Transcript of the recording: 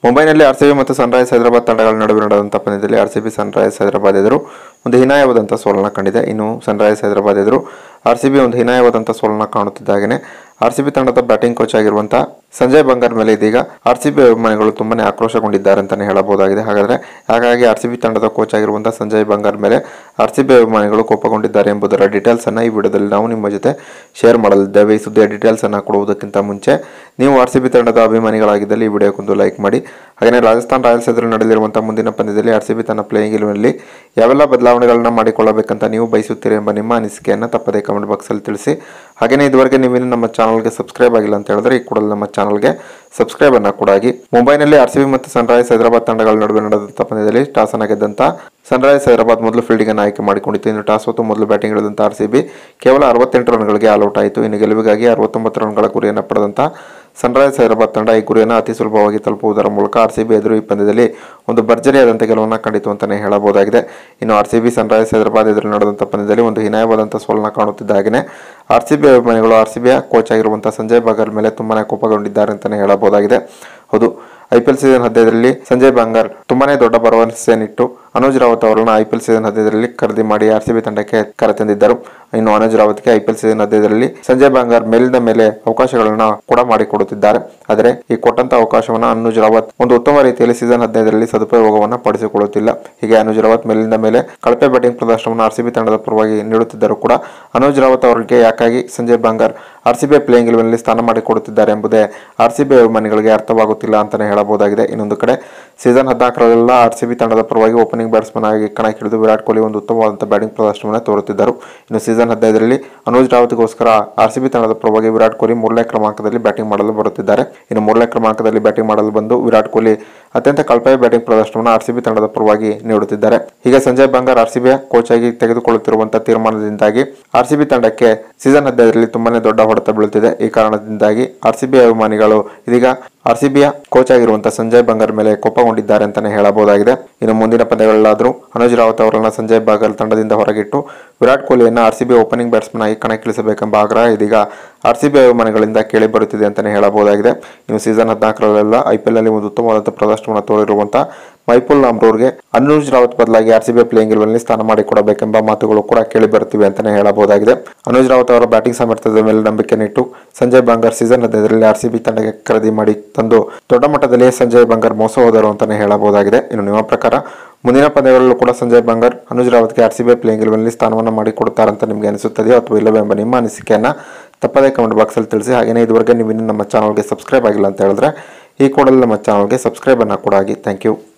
ಮುಂಬೈನಲ್ಲಿ ಆರ್ಸಿಬಿ ಮತ್ತು ಸನ್ರೈಸ್ ಹೈದರಾಬಾದ್ ತಂಡಗಳ ನಡುವೆ ನಡೆದಂಥ ಪಂದ್ಯದಲ್ಲಿ ಆರ್ಸಿಬಿ ಸನ್ರೈಸ್ ಹೈದರಾಬಾದ್ ಎದುರು ಒಂದು ಹೀನಾಯವಾದಂಥ ಸೋಲನ್ನು ಕಂಡಿದೆ ಇನ್ನು ಸನ್ರೈಸ್ ಹೈದರಾಬಾದ್ ಎದುರು ಆರ್ಸಿಬಿ ಒಂದು ಹೀನಾಯವಾದಂಥ ಸೋಲನ್ನು ಕಾಣುತ್ತಿದ್ದಾಗನೇ ಆರ್ಸಿಬಿ ತಂಡದ ಬ್ಯಾಟಿಂಗ್ ಕೋಚ್ ಆಗಿರುವಂಥ ಸಂಜಯ್ ಬಂಗಾರ್ ಮೇಲೆ ಇದೀಗ ಆರ್ಸಿಬಿ ಅಭಿಮಾನಿಗಳು ತುಂಬಾನೇ ಆಕ್ರೋಶಗೊಂಡಿದ್ದಾರೆ ಅಂತಲೇ ಹೇಳಬಹುದಾಗಿದೆ ಹಾಗಾದರೆ ಹಾಗಾಗಿ ಆರ್ಸಿಬಿ ತಂಡದ ಕೋಚ್ ಆಗಿರುವಂಥ ಸಂಜಯ್ ಬಂಗಾರ್ ಮೇಲೆ ಆರ್ಸಿಬಿ ಅಭಿಮಾನಿಗಳು ಕೋಪಗೊಂಡಿದ್ದಾರೆ ಎಂಬುದರ ಡೀಟೇಲ್ಸ್ ಅನ್ನ ಈ ವಿಡಿಯೋದಲ್ಲಿ ನಾವು ನಿಮ್ಮ ಜೊತೆ ಶೇರ್ ಮಾಡಲಿದ್ದೇವೆ ಈ ಸುದ್ದಿಯ ಡೀಟೇಲ್ಸ್ ಅನ್ನ ಕೊಡುವುದಕ್ಕಿಂತ ಮುಂಚೆ ನೀವು ಆರ್ಸಿಬಿ ತಂಡದ ಅಭಿಮಾನಿಗಳಾಗಿದ್ದಲ್ಲಿ ಈ ವಿಡಿಯೋಕ್ಕೊಂದು ಲೈಕ್ ಮಾಡಿ ಹಾಗೆಯೇ ರಾಜಸ್ಥಾನ್ ರಾಯಲ್ಸ್ ಎದುರು ನಡೆಯಲಿರುವಂತಹ ಮುಂದಿನ ಪಂದ್ಯದಲ್ಲಿ ಆರ್ಸಿಬಿ ತನ್ನ ಪ್ಲೇಯಿಂಗ್ ಇಲೆವೆನ್ನಲ್ಲಿ ಯಾವೆಲ್ಲ ಬದಲಾವಣೆಗಳನ್ನ ಮಾಡಿಕೊಳ್ಳಬೇಕಂತ ನೀವು ಬಯಸುತ್ತೀರಿ ಎಂಬ ನಿಮ್ಮ ಅನಿಸಿಕೆಯನ್ನು ತಪ್ಪದೇ ಕಮೆಂಟ್ ಬಾಕ್ಸಲ್ಲಿ ತಿಳಿಸಿ ಹಾಗೆಯೇ ಇದುವರೆಗೆ ನೀವೇನು ನಮ್ಮ ಚಾನಲ್ಗೆ ಸಬ್ಸ್ಕ್ರೈಬ್ ಆಗಿಲ್ಲ ಅಂತ ಹೇಳಿದ್ರೆ ಈ ಕೂಡಲೇ ನಮ್ಮ ಚಾನಲ್ಗೆ ಸಬ್ಸ್ಕ್ರೈಬ್ ಅನ್ನ ಕೂಡ ಆಗಿ ಮುಂಬೈನಲ್ಲಿ ಆರ್ಸಿಬಿ ಮತ್ತು ಸನ್ರೈಸ್ ಹೈದರಾಬಾದ್ ತಂಡಗಳ ನಡುವೆ ನಡೆದಂಥ ಪಂದ್ಯದಲ್ಲಿ ಟಾಸ್ ಅನ್ನ ಗೆದ್ದಂತ ಸನ್ರೈಸ್ ಹೈದರಾಬಾದ್ ಮೊದಲು ಫೀಲ್ಡಿಂಗ್ ಅನ್ನು ಆಯ್ಕೆ ಮಾಡಿಕೊಂಡಿತ್ತು ಇನ್ನು ಟಾಸ್ ಹೊತ್ತು ಮೊದಲು ಬ್ಯಾಟಿಂಗ್ ಇಳಿದಂಥ ಆರ್ಸಿಬಿ ಕೇವಲ ಅರವತ್ತೆಂಟು ರನ್ಗಳಿಗೆ ಆಲ್ಔಟ್ ಆಯಿತು ಇನ್ನು ಗೆಲುವಿಗಾಗಿ ಅರವತ್ತೊಂಬತ್ತು ರನ್ಗಳ ಗುರಿಯನ್ನು ಪಡೆದಂಥ ಸನ್ರೈಸ್ ಹೈದರಾಬಾದ್ ತಂಡ ಈ ಗುರಿಯನ್ನು ಅತಿ ಸುಲಭವಾಗಿ ತಲುಪುವುದರ ಮೂಲಕ ಆರ್ಸಿಬಿ ಎದುರು ಈ ಪಂದ್ಯದಲ್ಲಿ ಒಂದು ಭರ್ಜರಿಯಾದಂಥ ಗೆಲುವನ್ನು ಕಂಡಿತು ಅಂತಲೇ ಹೇಳಬಹುದಾಗಿದೆ ಇನ್ನು ಆರ್ಸಿಬಿ ಸನ್ರೈಸ್ ಹೈದರಾಬಾದ್ ಎದುರು ನಡೆದಂಥ ಪಂದ್ಯದಲ್ಲಿ ಒಂದು ಹೀನಾಯವಾದಂಥ ಸೋಲನ್ನು ಕಾಣುತ್ತಿದ್ದ ಹಾಗೆಯೇ ಆರ್ಸಿಬಿ ಅಭಿಮಾನಿಗಳು ಆರ್ಸಿಬಿಯ ಕೋಚ್ ಆಗಿರುವಂಥ ಸಂಜಯ್ ಬಾಗರ್ ಮೇಲೆ ತುಂಬಾನೇ ಕೋಪಗೊಂಡಿದ್ದಾರೆ ಅಂತಲೇ ಹೇಳಬಹುದಾಗಿದೆ ಹೌದು ಐ ಪಿ ಎಲ್ ಸೀಸನ್ ಹದಿನೈದರಲ್ಲಿ ಸಂಜಯ್ ಬಂಗಾರ್ ತುಂಬಾನೇ ದೊಡ್ಡ ಭರವಸೆಯನ್ನಿಟ್ಟು ಅನುಜ್ ರಾವತ್ ಅವರನ್ನು ಐ ಪಿ ಎಲ್ ಸೀಸನ್ ಹದಿನೈದರಲ್ಲಿ ಖರೀದಿ ಮಾಡಿ ಆರ್ ಸಿ ಬಿ ತಂಡಕ್ಕೆ ಕರೆತಂದಿದ್ದರು ಇನ್ನು ಅನುಜ್ ರಾವತ್ಗೆ ಐ ಪಿ ಎಲ್ ಸೀಸನ್ ಹದಿನೈದರಲ್ಲಿ ಸಂಜಯ್ ಬಂಗಾರ್ ಮೇಲಿಂದ ಮೇಲೆ ಅವಕಾಶಗಳನ್ನ ಕೂಡ ಮಾಡಿಕೊಡುತ್ತಿದ್ದಾರೆ ಆದರೆ ಈ ಕೊಟ್ಟಂತ ಅವಕಾಶವನ್ನ ಅನುಜ್ ರಾವತ್ ಒಂದು ಉತ್ತಮ ರೀತಿಯಲ್ಲಿ ಸೀಸನ್ ಹದಿನೈದರಲ್ಲಿ ಸದುಪಯೋಗವನ್ನ ಪಡಿಸಿಕೊಳ್ಳುತ್ತಿಲ್ಲ ಹೀಗೆ ಅನುಜ್ ರಾವತ್ ಮೇಲಿಂದ ಮೇಲೆ ಕಳಪೆ ಬ್ಯಾಟಿಂಗ್ ಪ್ರದರ್ಶನವನ್ನು ಆರ್ ಸಿ ಬಿ ತಂಡದ ಪರವಾಗಿ ನೀಡುತ್ತಿದ್ದರೂ ಕೂಡ ಅನುಜ್ ರಾವತ್ ಅವರಿಗೆ ಯಾಕಾಗಿ Sanjay Bangar R C B playing ಇಲೆವೆನ್ನಲ್ಲಿ ಸ್ಥಾನ ಮಾಡಿಕೊಡುತ್ತಿದ್ದಾರೆ ಎಂಬುದೇ ಆರ್ ಸಿ ಬಿ ಅಭಿಮಾನಿಗಳಿಗೆ ಅರ್ಥವಾಗುತ್ತಿಲ್ಲ ಅಂತಾನೆ ಹೇಳಬಹುದಾಗಿದೆ ಇನ್ನೊಂದು ಕಡೆ ಸೀಸನ್ ಹದಿನಾಲ್ಕರಲ್ಲೆಲ್ಲ ಆರ್ ಸಿ ಬಿ ತಂಡದ ಪರವಾಗಿ ಓಪನಿಂಗ್ ಬ್ಯಾಟ್ಸ್ಮನ್ ಆಗಿ ಕಣಕ್ಕಿಳಿದು ವಿರಾಟ್ ಕೊಹ್ಲಿ ಒಂದು ಉತ್ತಮವಾದಂಥ ಬ್ಯಾಟಿಂಗ್ ಪ್ರದರ್ಶನವನ್ನು ತೋರುತ್ತಿದ್ದರು ಇನ್ನು ಸೀಸನ್ ಹದಿನೈದರಲ್ಲಿ ಅನುಜ್ ರಾವತ್ಗೋಸ್ಕರ ಆರ್ ಸಿ ಬಿ ತಂಡದ ಪರವಾಗಿ ವಿರಾಟ್ ಕೊಹ್ಲಿ ಮೂರನೇ ಕ್ರಮಾಂಕದಲ್ಲಿ ಬ್ಯಾಟಿಂಗ್ ಮಾಡಲು ಬರುತ್ತಿದ್ದಾರೆ ಇನ್ನು ಮೂರನೇ ಕ್ರಮಾಂಕದಲ್ಲಿ ಬ್ಯಾಟಿಂಗ್ ಮಾಡಲು ಬಂದು ವಿರಾಟ್ ಕೊಹ್ಲಿ ಅತ್ಯಂತ ಕಳಪೆ ಬ್ಯಾಟಿಂಗ್ ಪ್ರದರ್ಶನವನ್ನು ಆರ್ ಸಿ ಬಿ ತಂಡದ ಪರವಾಗಿ ನೀಡುತ್ತಿದ್ದಾರೆ ಹೀಗೆ ಸಂಜಯ್ ಬಂಗಾರ್ ಆರ್ ಸಿ ಬಿಯ ಕೋಚ್ ಆಗಿ ತೆಗೆದುಕೊಳ್ಳುತ್ತಿರುವಂತಹ ತೀರ್ಮಾನದಿಂದಾಗಿ ಆರ್ ಸಿ ಬಿ ತಂಡಕ್ಕೆ ಸೀಸನ್ ಹದಿನೈದರಲ್ಲಿ ತುಂಬಾನೇ ದೊಡ್ಡ ಹೊಡೆತ ಬೀಳುತ್ತಿದೆ ಈ ಕಾರಣದಿಂದಾಗಿ ಆರ್ ಸಿ ಬಿ ಅಭಿಮಾನಿಗಳು ಇದೀಗ ಆರ್ ಸಿ ಬಿಯ ಕೋಚ್ ಆಗಿರುವಂತಹ ಸಂಜಯ್ ಬಂಗಾರ್ ಮೇಲೆ ಕೋಪಗೊಂಡಿದ್ದಾರೆ ಅಂತಾನೆ ಹೇಳಬಹುದಾಗಿದೆ ಇನ್ನು ಮುಂದಿನ ಪಂದ್ಯಗಳಲ್ಲಾದರೂ ಅನುಜ್ ರಾವತ್ ಅವರನ್ನ ಸಂಜಯ್ ಬಂಗಾರ್ ತಂಡದಿಂದ ಹೊರಗಿಟ್ಟು ವಿರಾಟ್ ಕೊಹ್ಲಿಯನ್ನ R C B opening batsman ಆಗಿ ಕಣಕ್ಕಿಳಿಸಬೇಕೆಂಬ ಆಗ್ರಹ ಇದೀಗ ಆರ್ ಸಿ ಬಿ ಅಭಿಮಾನಿಗಳಿಂದ ಕೇಳಿ ಬರುತ್ತಿದೆ ಅಂತಾನೆ ಹೇಳಬಹುದಾಗಿದೆ ಇನ್ನು ಸೀಸನ್ ಹದಿನಾಲ್ಕರಲ್ಲೆಲ್ಲ ಐ ಪಿ ಎಲ್ ಅಲ್ಲಿ ಒಂದು ಉತ್ತಮವಾದಂಥ ಪ್ರದರ್ಶನವನ್ನು ತೋರಿರುವಂತಹ ಮೈಪುಲ್ ಅಮ್ರೂರ್ಗೆ ಅನುಜ್ ರಾವತ್ ಬದಲಾಗಿ ಆರ್ ಸಿ ಬಿ ಪ್ಲೇಯಿಂಗ್ ಇಲೆವೆನ್ನಲ್ಲಿ ಸ್ಥಾನ ಮಾಡಿಕೊಡಬೇಕೆಂಬ ಮಾತುಗಳು ಕೂಡ ಕೇಳಿ ಬರುತ್ತಿವೆ ಅಂತಾನೆ ಹೇಳಬಹುದಾಗಿದೆ ಅನುಜ್ ರಾವತ್ ಅವರ ಬ್ಯಾಟಿಂಗ್ ಸಾಮರ್ಥ್ಯದ ಮೇಲೆ ನಂಬಿಕೆನಿಟ್ಟು ಸಂಜಯ್ ಬಂಗಾರ್ ಸೀಸನ್ ಹದಿನೈದರಲ್ಲಿ ಆರ್ ಸಿ ಬಿ ತಂಡಕ್ಕೆ ಖರೀದಿ ಮಾಡಿ ತಂದು ದೊಡ್ಡ ಮಟ್ಟದಲ್ಲಿ ಸಂಜಯ್ ಬಂಗಾರ್ ಮೋಸ ಹೋದರು ಅಂತಾನೆ ಹೇಳಬಹುದಾಗಿದೆ ಇನ್ನು ನಿಮ್ಮ ಪ್ರಕಾರ ಮುಂದಿನ ಪಂದ್ಯಗಳಲ್ಲೂ ಕೂಡ ಸಂಜಯ್ ಬಂಗಾರ್ ಅನುಜ್ ರಾವತ್ಗೆ ಆರ್ ಸಿ ಬಿ ಪ್ಲೇಯಿಂಗ್ ಇಲೆವೆನ್ನಲ್ಲಿ ಸ್ಥಾನವನ್ನು ಮಾಡಿಕೊಡುತ್ತಾರಂತ ನಿಮಗೆ ಅನಿಸುತ್ತದೆಯೋ ಅಥವಾ ಇಲ್ಲವೇ ಎಂಬ ನಿಮ್ಮ ಅನಿಸಿಕೆಯನ್ನು ತಪ್ಪದೇ ಕಮೆಂಟ್ ಬಾಕ್ಸಲ್ಲಿ ತಿಳಿಸಿ ಹಾಗೆಯೇ ಇದುವರೆಗೆ ನೀವು ಇನ್ನೂ ನಮ್ಮ ಚಾನಲ್ಗೆ ಸಬ್ಸ್ಕ್ರೈಬ್ ಆಗಿಲ್ಲ ಅಂತ ಹೇಳಿದ್ರೆ ಈ ಕೂಡಲೇ ನಮ್ಮ ಚಾನಲ್ಗೆ ಸಬ್ಸ್ಕ್ರೈಬ್ ಅನ್ನು ಕೂಡ ಆಗಿ ಥ್ಯಾಂಕ್ ಯು